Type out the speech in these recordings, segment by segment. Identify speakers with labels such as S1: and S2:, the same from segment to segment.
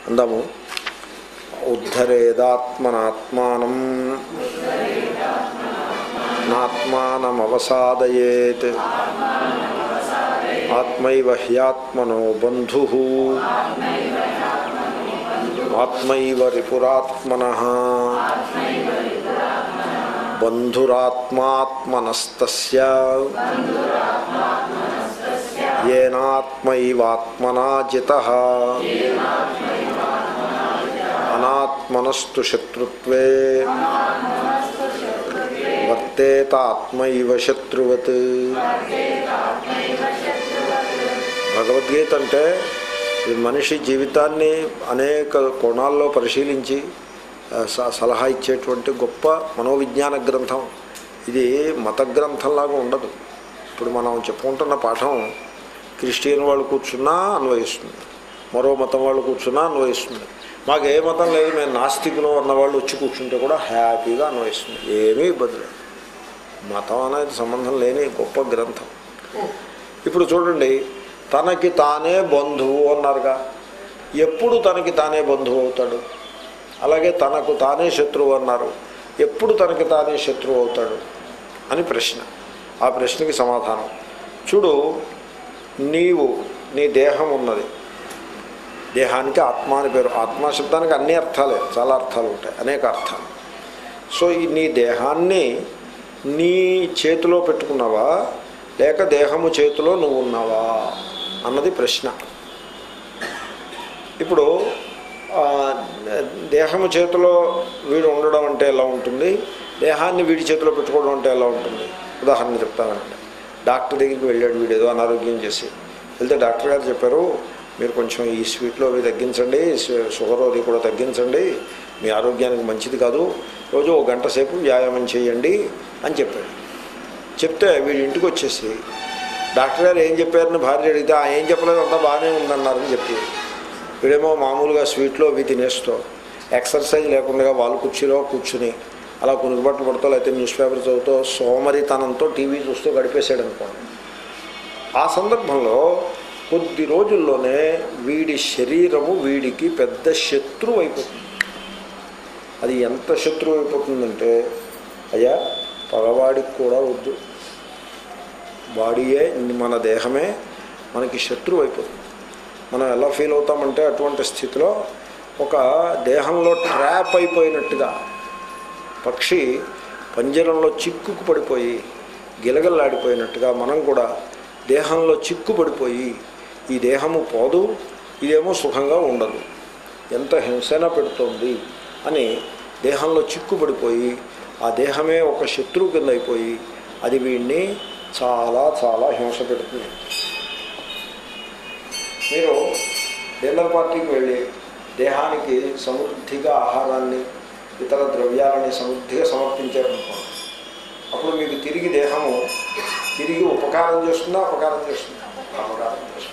S1: అందాము ఉద్ధరేదాత్మనాత్మానం నాత్మానమవసాదయేత్ ఆత్మైవ హ్యాత్మనో బంధు ఆత్మైవ రిపురాత్మన బంధురాత్మాత్మనస్తస్య ఏనాత్మైవాత్మనా జిత అనాత్మనస్తు శత్రుత్వే వర్తేతాత్మైవ శత్రువత్ భగవద్గీత అంటే ఈ మనిషి జీవితాన్ని అనేక కోణాల్లో పరిశీలించి ఆ, స- సలహా ఇచ్చేటువంటి గొప్ప మనోవిజ్ఞాన గ్రంథం ఇది మత గ్రంథంలాగా ఉండదు ఇప్పుడు మనం చెప్పుకుంటున్న పాఠం క్రిస్టియన్ వాళ్ళు కూర్చున్నా అన్వయిస్తుంది మరో మతం వాళ్ళు కూర్చున్నా అన్వయిస్తుంది మాకు ఏ మతం లేదు మేము నాస్తికులు అన్న వాళ్ళు వచ్చి కూర్చుంటే కూడా హ్యాపీగా అన్వయిస్తుంది ఏమీ ఇబ్బంది లేదు మతం అనేది సంబంధం లేని గొప్ప గ్రంథం ఇప్పుడు చూడండి తనకి తానే బంధువు అన్నారుగా ఎప్పుడు తనకి తానే బంధువు అవుతాడు అలాగే తనకు తానే శత్రువు అన్నారు ఎప్పుడు తనకి తానే శత్రువు అవుతాడు అని ప్రశ్న ఆ ప్రశ్నకి సమాధానం చూడు నీవు నీ దేహం ఉన్నది దేహానికి ఆత్మ అని పేరు ఆత్మ శబ్దానికి అన్ని అర్థాలే చాలా అర్థాలు ఉంటాయి అనేక అర్థాలు సో ఈ నీ దేహాన్ని నీ చేతిలో పెట్టుకున్నావా లేక దేహము చేతిలో నువ్వు ఉన్నావా అన్నది ప్రశ్న ఇప్పుడు ఆ, దేహము చేతిలో వీడు ఉండడం అంటే ఎలా ఉంటుంది దేహాన్ని వీడి చేతిలో పెట్టుకోవడం అంటే ఎలా ఉంటుంది ఉదాహరణ చెప్తానండి డాక్టర్ దగ్గరికి వెళ్ళాడు వీడు ఏదో అనారోగ్యం చేసి వెళ్తే డాక్టర్ గారు చెప్పారు మీరు కొంచెం ఈ స్వీట్లో అవి తగ్గించండి షు- షుగర్ అది కూడా తగ్గించండి మీ ఆరోగ్యానికి మంచిది కాదు రోజు ఒక గంట సేపు వ్యాయామం చేయండి అని చెప్పాడు చెప్తే వీడి ఇంటికి వచ్చేసి డాక్టర్ గారు ఏం చెప్పారని భార్య అడిగితే "ఆ, ఏం చెప్పలేదు అంతా బాగానే ఉందన్నారని చెప్పి వీడేమో మామూలుగా స్వీట్లో అవి తినేస్తూ ఎక్సర్సైజ్ లేకుండా వాళ్ళు కుర్చీలో కూర్చుని అలా కొనుగబట్టు పడుతూ లేకపోతే న్యూస్ పేపర్ చదువుతూ సోమరితనంతో టీవీ చూస్తూ గడిపేశాడు అనుకోండి ఆ సందర్భంలో కొద్ది రోజుల్లోనే వీడి శరీరము వీడికి పెద్ద శత్రువు అయిపోతుంది అది ఎంత శత్రువు అయిపోతుందంటే అయ్యా పగవాడికి కూడా వద్దు బాడీయే మన దేహమే మనకి శత్రువు అయిపోతుంది మనం ఎలా ఫీల్ అవుతామంటే అటువంటి స్థితిలో ఒక దేహంలో ట్రాప్ అయిపోయినట్టుగా పక్షి పంజరంలో చిక్కుకు పడిపోయి గిలగల్లాడిపోయినట్టుగా మనం కూడా దేహంలో చిక్కు పడిపోయి ఈ దేహము పోదు ఇదేమో సుఖంగా ఉండదు ఎంత హింసైనా పెడుతోంది అని దేహంలో చిక్కుపడిపోయి ఆ దేహమే ఒక శత్రువు కింద అయిపోయి అది వీడిని చాలా చాలా హింస పెడుతుంది మీరు డిన్నర్ పార్టీకి వెళ్ళి దేహానికి సమృద్ధిగా ఆహారాన్ని ఇతర ద్రవ్యాలని సమృద్ధిగా సమర్పించారనుకోండి అప్పుడు మీకు తిరిగి దేహము తిరిగి ఉపకారం చేస్తుందా అపకారం చేస్తుందా అపకారం చేస్తుంది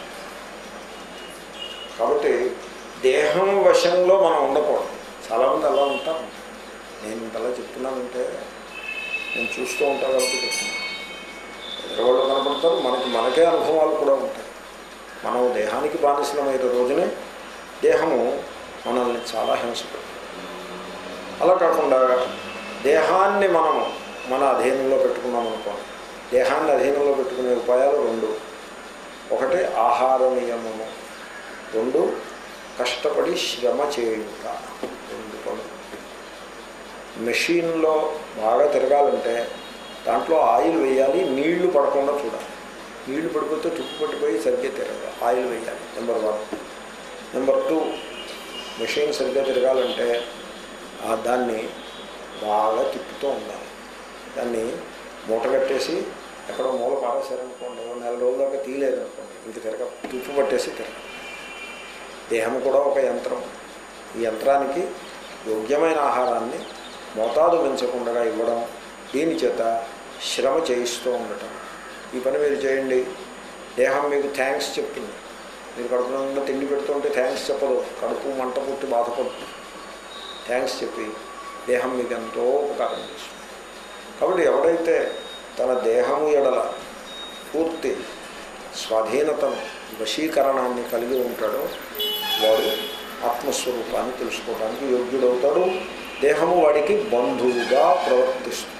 S1: కాబట్టి దేహం వశంలో మనం ఉండకూడదు చాలామంది అలా ఉంటాం నేను ఇంతలా చెప్తున్నానంటే నేను చూస్తూ ఉంటాను కాబట్టి చెప్తున్నాను ఎదురువాళ్ళు కనపడతారు మనకి మనకే అనుభవాలు కూడా ఉంటాయి మనం దేహానికి బానిసలమైన రోజునే దేహము మనల్ని చాలా హింస పెడుతుంది అలా కాకుండా దేహాన్ని మనము మన అధీనంలో పెట్టుకున్నాం అనుకోండి దేహాన్ని అధీనంలో పెట్టుకునే ఉపాయాలు రెండు ఒకటి ఆహార నియమము రెండు కష్టపడి శ్రమ చేయుట రెండు పనులు మెషిన్లో బాగా తిరగాలంటే దాంట్లో ఆయిల్ వేయాలి నీళ్లు పడకుండా చూడాలి నీళ్లు పడిపోతే తుప్పు పట్టిపోయి సరిగ్గా తిరగాలి ఆయిల్ వేయాలి number one number two machine సరిగ్గా తిరగాలంటే ఆ దాన్ని బాగా తిప్పుతూ ఉండాలి దాన్ని మూట కట్టేసి ఎక్కడో మూల పారేశారనుకోండి ఓ నెల రోజుల దాకా తీయలేదనుకోండి ఇంక తిరగ తుప్పు పట్టేసి తిరగ దేహం కూడా ఒక యంత్రం ఈ యంత్రానికి యోగ్యమైన ఆహారాన్ని మోతాదు పెంచకుండా ఇవ్వడం దీని చేత శ్రమ చేయిస్తూ ఉండటం ఈ పని మీరు చేయండి దేహం మీకు థ్యాంక్స్ చెప్తుంది మీరు కడుపు నిండా తిండి పెడుతుంటే థ్యాంక్స్ చెప్పదు కడుపు మంట పుట్టి బాధపడుతుంది థ్యాంక్స్ చెప్పి దేహం మీకు ఎంతో ఉపకారం చేస్తుంది కాబట్టి ఎవడైతే తన దేహము ఎడల పూర్తి స్వాధీనతను వశీకరణాన్ని కలిగి ఉంటాడో వాడు ఆత్మస్వరూపాన్ని తెలుసుకోవడానికి యోగ్యుడవుతాడు దేహము వాడికి బంధువుగా ప్రవర్తిస్తుంది